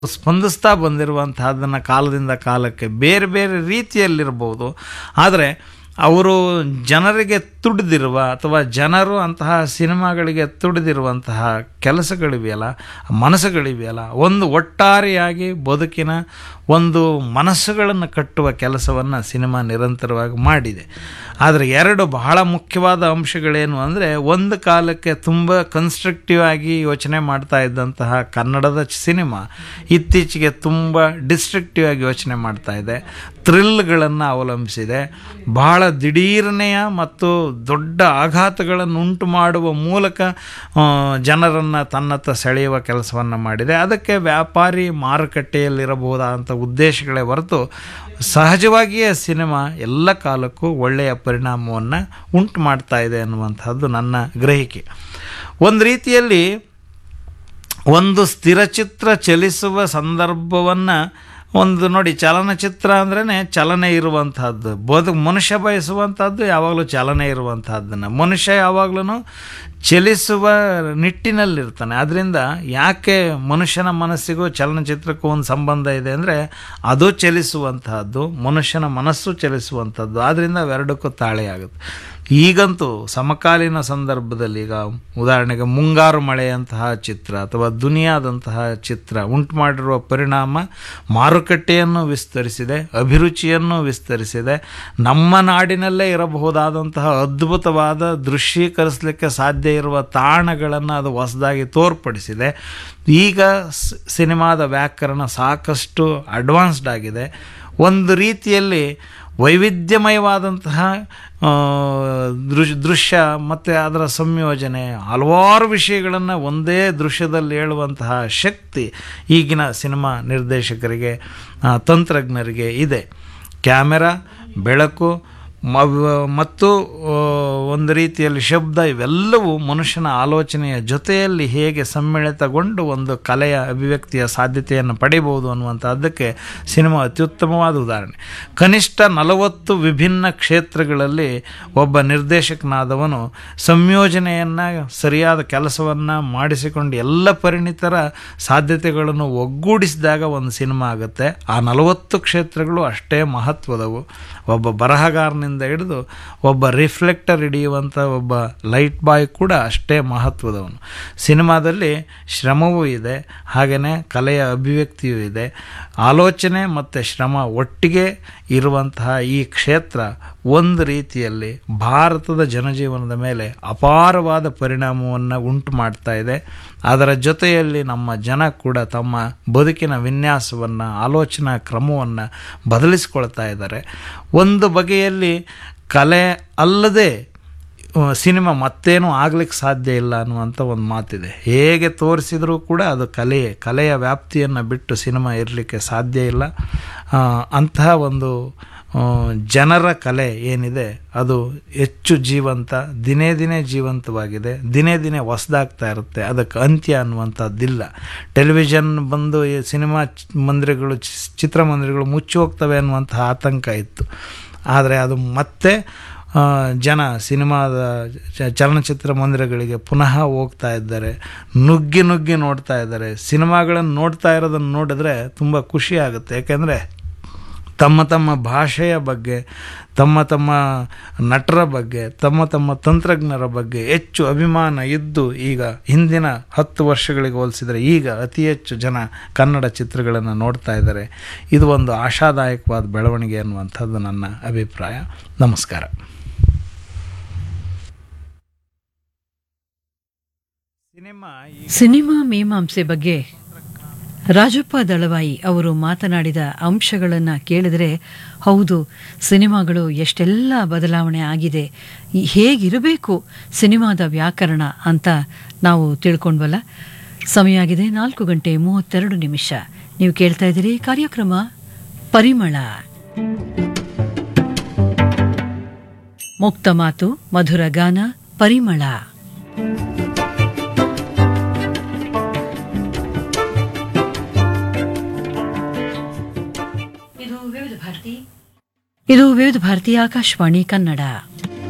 ಸ್ಪಂದಿಸ್ತಾ ಬಂದಿರುವಂತಹದ್ದನ್ನು ಕಾಲದಿಂದ ಕಾಲಕ್ಕೆ ಬೇರೆ ಬೇರೆ ರೀತಿಯಲ್ಲಿರ್ಬೋದು ಆದರೆ ಅವರು ಜನರಿಗೆ ತುಡಿದಿರುವ ಅಥವಾ ಜನರು ಅಂತಹ ಸಿನಿಮಾಗಳಿಗೆ ತುಡಿದಿರುವಂತಹ ಕೆಲಸಗಳಿವೆಯಲ್ಲ ಮನಸ್ಸುಗಳಿವೆಯಲ್ಲ ಒಂದು ಒಟ್ಟಾರೆಯಾಗಿ ಬದುಕಿನ ಒಂದು ಮನಸ್ಸುಗಳನ್ನು ಕಟ್ಟುವ ಕೆಲಸವನ್ನು ಸಿನಿಮಾ ನಿರಂತರವಾಗಿ ಮಾಡಿದೆ ಆದರೆ ಎರಡು ಬಹಳ ಮುಖ್ಯವಾದ ಅಂಶಗಳೇನು ಅಂದರೆ ಒಂದು ಕಾಲಕ್ಕೆ ತುಂಬ ಕನ್ಸ್ಟ್ರಕ್ಟಿವ್ ಆಗಿ ಯೋಚನೆ ಮಾಡ್ತಾ ಇದ್ದಂತಹ ಕನ್ನಡದ ಸಿನಿಮಾ ಇತ್ತೀಚೆಗೆ ತುಂಬ ಡಿಸ್ಟ್ರಕ್ಟಿವ್ ಆಗಿ ಯೋಚನೆ ಮಾಡ್ತಾ ಇದೆ ಥ್ರಿಲ್ಗಳನ್ನು ಅವಲಂಬಿಸಿದೆ ಬಹಳ ದಿಢೀರನೆಯ ಮತ್ತು ದೊಡ್ಡ ಆಘಾತಗಳನ್ನು ಉಂಟು ಮಾಡುವ ಮೂಲಕ ಆ, ಜನರನ್ನು ತನ್ನತ್ತ ಸೆಳೆಯುವ ಕೆಲಸವನ್ನು ಮಾಡಿದೆ ಅದಕ್ಕೆ ವ್ಯಾಪಾರಿ ಮಾರುಕಟ್ಟೆಯಲ್ಲಿರಬಹುದಾದಂಥ ಉದ್ದೇಶಗಳೇ ಹೊರತು ಸಹಜವಾಗಿಯೇ ಸಿನಿಮಾ ಎಲ್ಲ ಕಾಲಕ್ಕೂ ಒಳ್ಳೆಯ ಪರಿಣಾಮವನ್ನು ಉಂಟು ಮಾಡ್ತಾ ಇದೆ ಅನ್ನುವಂಥದ್ದು ನನ್ನ ಗ್ರಹಿಕೆ ಒಂದು ರೀತಿಯಲ್ಲಿ ಒಂದು ಸ್ಥಿರಚಿತ್ರ ಚಲಿಸುವ ಸಂದರ್ಭವನ್ನು ಒಂದು ನೋಡಿ ಚಲನಚಿತ್ರ ಅಂದ್ರೇ ಚಲನೆ ಇರುವಂತಹದ್ದು ಬದು ಮನುಷ್ಯ ಬಯಸುವಂಥದ್ದು ಯಾವಾಗಲೂ ಚಲನೆ ಇರುವಂತಹದ್ದನ್ನು ಮನುಷ್ಯ ಯಾವಾಗಲೂ ಚಲಿಸುವ ನಿಟ್ಟಿನಲ್ಲಿರ್ತಾನೆ ಅದರಿಂದ ಯಾಕೆ ಮನುಷ್ಯನ ಮನಸ್ಸಿಗೂ ಚಲನಚಿತ್ರಕ್ಕೂ ಒಂದು ಸಂಬಂಧ ಇದೆ ಅಂದರೆ ಅದು ಚಲಿಸುವಂತಹದ್ದು ಮನುಷ್ಯನ ಮನಸ್ಸು ಚಲಿಸುವಂಥದ್ದು ಆದ್ದರಿಂದ ಅವೆರಡಕ್ಕೂ ತಾಳೆಯಾಗುತ್ತೆ ಈಗಂತೂ ಸಮಕಾಲೀನ ಸಂದರ್ಭದಲ್ಲಿ ಈಗ ಉದಾಹರಣೆಗೆ ಮುಂಗಾರು ಮಳೆಯಂತಹ ಚಿತ್ರ ಅಥವಾ ದುನಿಯಾದಂತಹ ಚಿತ್ರ ಉಂಟು ಮಾಡಿರುವ ಪರಿಣಾಮ ಮಾರುಕಟ್ಟೆಯನ್ನು ವಿಸ್ತರಿಸಿದೆ ಅಭಿರುಚಿಯನ್ನು ವಿಸ್ತರಿಸಿದೆ ನಮ್ಮ ನಾಡಿನಲ್ಲೇ ಇರಬಹುದಾದಂತಹ ಅದ್ಭುತವಾದ ದೃಶ್ಯೀಕರಿಸಲಿಕ್ಕೆ ಸಾಧ್ಯ ಇರುವ ತಾಣಗಳನ್ನು ಅದು ಹೊಸದಾಗಿ ತೋರ್ಪಡಿಸಿದೆ ಈಗ ಸ್- ಸಿನಿಮಾದ ವ್ಯಾಕರಣ ಸಾಕಷ್ಟು ಅಡ್ವಾನ್ಸ್ಡ್ ಆಗಿದೆ ಒಂದು ರೀತಿಯಲ್ಲಿ ವೈವಿಧ್ಯಮಯವಾದಂತಹ ಆ, ದೃಶ್ ದೃಶ್ಯ ಮತ್ತು ಅದರ ಸಂಯೋಜನೆ ಹಲವಾರು ವಿಷಯಗಳನ್ನು ಒಂದೇ ದೃಶ್ಯದಲ್ಲಿ ಹೇಳುವಂತಹ ಶಕ್ತಿ ಈಗಿನ ಸಿನಿಮಾ ನಿರ್ದೇಶಕರಿಗೆ ಆ, ತಂತ್ರಜ್ಞರಿಗೆ ಇದೆ ಕ್ಯಾಮೆರಾ ಬೆಳಕು ಮ- ಮತ್ತು ಆ, ಒಂದು ರೀತಿಯಲ್ಲಿ ಶಬ್ದ ಇವೆಲ್ಲವೂ ಮನುಷ್ಯನ ಆಲೋಚನೆಯ ಜೊತೆಯಲ್ಲಿ ಹೇಗೆ ಸಮ್ಮಿಳಿತಗೊಂಡು ಒಂದು ಕಲೆಯ ಅಭಿವ್ಯಕ್ತಿಯ ಸಾಧ್ಯತೆಯನ್ನು ಪಡೆಯಬಹುದು ಅನ್ನುವಂಥದ್ದಕ್ಕೆ ಸಿನಿಮಾ ಅತ್ಯುತ್ತಮವಾದ ಉದಾಹರಣೆ ಕನಿಷ್ಠ ನಲವತ್ತು ವಿಭಿನ್ನ ಕ್ಷೇತ್ರಗಳಲ್ಲಿ ಒಬ್ಬ ನಿರ್ದೇಶಕನಾದವನು ಸಂಯೋಜನೆಯನ್ನು ಸರಿಯಾದ ಕೆಲಸವನ್ನು ಮಾಡಿಸಿಕೊಂಡು ಎಲ್ಲ ಪರಿಣಿತರ ಸಾಧ್ಯತೆಗಳನ್ನು ಒಗ್ಗೂಡಿಸಿದಾಗ ಒಂದು ಸಿನಿಮಾ ಆಗುತ್ತೆ ಆ ನಲವತ್ತು ಕ್ಷೇತ್ರಗಳು ಅಷ್ಟೇ ಮಹತ್ವದವು ಒಬ್ಬ ಬರಹಗಾರನಿಂದ ಹಿಡಿದು ಒಬ್ಬ ರಿಫ್ಲೆಕ್ಟರ್ ಹಿಡಿಯುವಂಥ ಒಬ್ಬ ಲೈಟ್ ಬಾಯ್ ಕೂಡ ಅಷ್ಟೇ ಮಹತ್ವದವನು ಸಿನಿಮಾದಲ್ಲಿ ಶ್ರಮವೂ ಇದೆ ಹಾಗೆಯೇ ಕಲೆಯ ಅಭಿವ್ಯಕ್ತಿಯೂ ಇದೆ ಆಲೋಚನೆ ಮತ್ತು ಶ್ರಮ ಒಟ್ಟಿಗೆ ಇರುವಂತಹ ಈ ಕ್ಷೇತ್ರ ಒಂದು ರೀತಿಯಲ್ಲಿ ಭಾರತದ ಜನಜೀವನದ ಮೇಲೆ ಅಪಾರವಾದ ಪರಿಣಾಮವನ್ನು ಉಂಟು ಮಾಡ್ತಾ ಇದೆ ಅದರ ಜೊತೆಯಲ್ಲಿ ನಮ್ಮ ಜನ ಕೂಡ ತಮ್ಮ ಬದುಕಿನ ವಿನ್ಯಾಸವನ್ನು ಆಲೋಚನಾ ಕ್ರಮವನ್ನು ಬದಲಿಸ್ಕೊಳ್ತಾ ಇದ್ದಾರೆ ಒಂದು ಬಗೆಯಲ್ಲಿ ಕಲೆ ಅಲ್ಲದೆ ಆ, ಸಿನಿಮಾ ಮತ್ತೇನೂ ಆಗ್ಲಿಕ್ಕೆ ಸಾಧ್ಯ ಇಲ್ಲ ಅನ್ನುವಂಥ ಒಂದು ಮಾತಿದೆ ಹೇಗೆ ತೋರಿಸಿದರೂ ಕೂಡ ಅದು ಕಲೆಯೇ ಕಲೆಯ ವ್ಯಾಪ್ತಿಯನ್ನು ಬಿಟ್ಟು ಸಿನಿಮಾ ಇರಲಿಕ್ಕೆ ಸಾಧ್ಯ ಇಲ್ಲ ಆ, ಅಂತಹ ಒಂದು ಆ, ಜನರ ಕಲೆ ಏನಿದೆ ಅದು ಹೆಚ್ಚು ಜೀವಂತ ದಿನೇ ದಿನೇ ಜೀವಂತವಾಗಿದೆ ದಿನೇ ದಿನೇ ಹೊಸದಾಗ್ತಾ ಇರುತ್ತೆ ಅದಕ್ಕೆ ಅಂತ್ಯ ಅನ್ನುವಂಥದ್ದಿಲ್ಲ ಟೆಲಿವಿಷನ್ ಬಂದು ಈ ಸಿನಿಮಾ ಚ್- ಮಂದಿರಗಳು ಚಿ- ಚಿತ್ರಮಂದಿರಗಳು ಮುಚ್ಚಿ ಹೋಗ್ತವೆ ಅನ್ನುವಂತಹ ಆತಂಕ ಇತ್ತು ಆದರೆ ಅದು ಮತ್ತೆ ಆ, ಜನ ಸಿನಿಮಾದ ಚ- ಚಲನಚಿತ್ರ ಮಂದಿರಗಳಿಗೆ ಪುನಃ ಹೋಗ್ತಾ ಇದ್ದಾರೆ ನುಗ್ಗಿ ನುಗ್ಗಿ ನೋಡ್ತಾ ಇದ್ದಾರೆ ಸಿನಿಮಾಗಳನ್ನು ನೋಡ್ತಾ ಇರೋದನ್ನು ನೋಡಿದ್ರೆ ತುಂಬ ಖುಷಿ ಆಗುತ್ತೆ ಯಾಕೆಂದರೆ ತಮ್ಮ ತಮ್ಮ ಭಾಷೆಯ ಬಗ್ಗೆ ತಮ್ಮ ತಮ್ಮ ನಟರ ಬಗ್ಗೆ ತಮ್ಮ ತಮ್ಮ ತಂತ್ರಜ್ಞರ ಬಗ್ಗೆ ಹೆಚ್ಚು ಅಭಿಮಾನ ಇದ್ದು ಈಗ ಹಿಂದಿನ ಹತ್ತು ವರ್ಷಗಳಿಗೆ ಹೋಲಿಸಿದರೆ ಈಗ ಅತಿ ಹೆಚ್ಚು ಜನ ಕನ್ನಡ ಚಿತ್ರಗಳನ್ನು ನೋಡ್ತಾ ಇದ್ದಾರೆ ಇದು ಒಂದು ಆಶಾದಾಯಕವಾದ ಬೆಳವಣಿಗೆ ಅನ್ನುವಂಥದ್ದು ನನ್ನ ಅಭಿಪ್ರಾಯ ನಮಸ್ಕಾರ ಸಿನಿಮಾ ಈ ಸಿನಿಮಾ ಮೀಮಾಂಸೆ ಬಗ್ಗೆ ರಾಜಪ್ಪ ದಳವಾಯಿ ಅವರು ಮಾತನಾಡಿದ ಅಂಶಗಳನ್ನು ಕೇಳಿದರೆ ಹೌದು ಸಿನಿಮಾಗಳು ಎಷ್ಟೆಲ್ಲ ಬದಲಾವಣೆ ಆಗಿದೆ ಈ- ಹೇಗಿರಬೇಕು ಸಿನಿಮಾದ ವ್ಯಾಕರಣ ಅಂತ ನಾವು ತಿಳ್ಕೊಂಡ್ವಲ್ಲ ಸಮಯ ಆಗಿದೆ ನಾಲ್ಕು ಗಂಟೆ ಮೂವತ್ತೆರಡು ನಿಮಿಷ ನೀವು ಕೇಳ್ತಾ ಇದ್ದೀರಿ ಕಾರ್ಯಕ್ರಮ ಪರಿಮಳ ಮುಕ್ತ ಮಾತು ಮಧುರ ಗಾನ ಪರಿಮಳ ಇದು ವಿವಿಧ ಭಾರತಿ ಇದು ವಿವಿಧ ಭಾರತಿ ಆಕಾಶವಾಣಿ ಕನ್ನಡ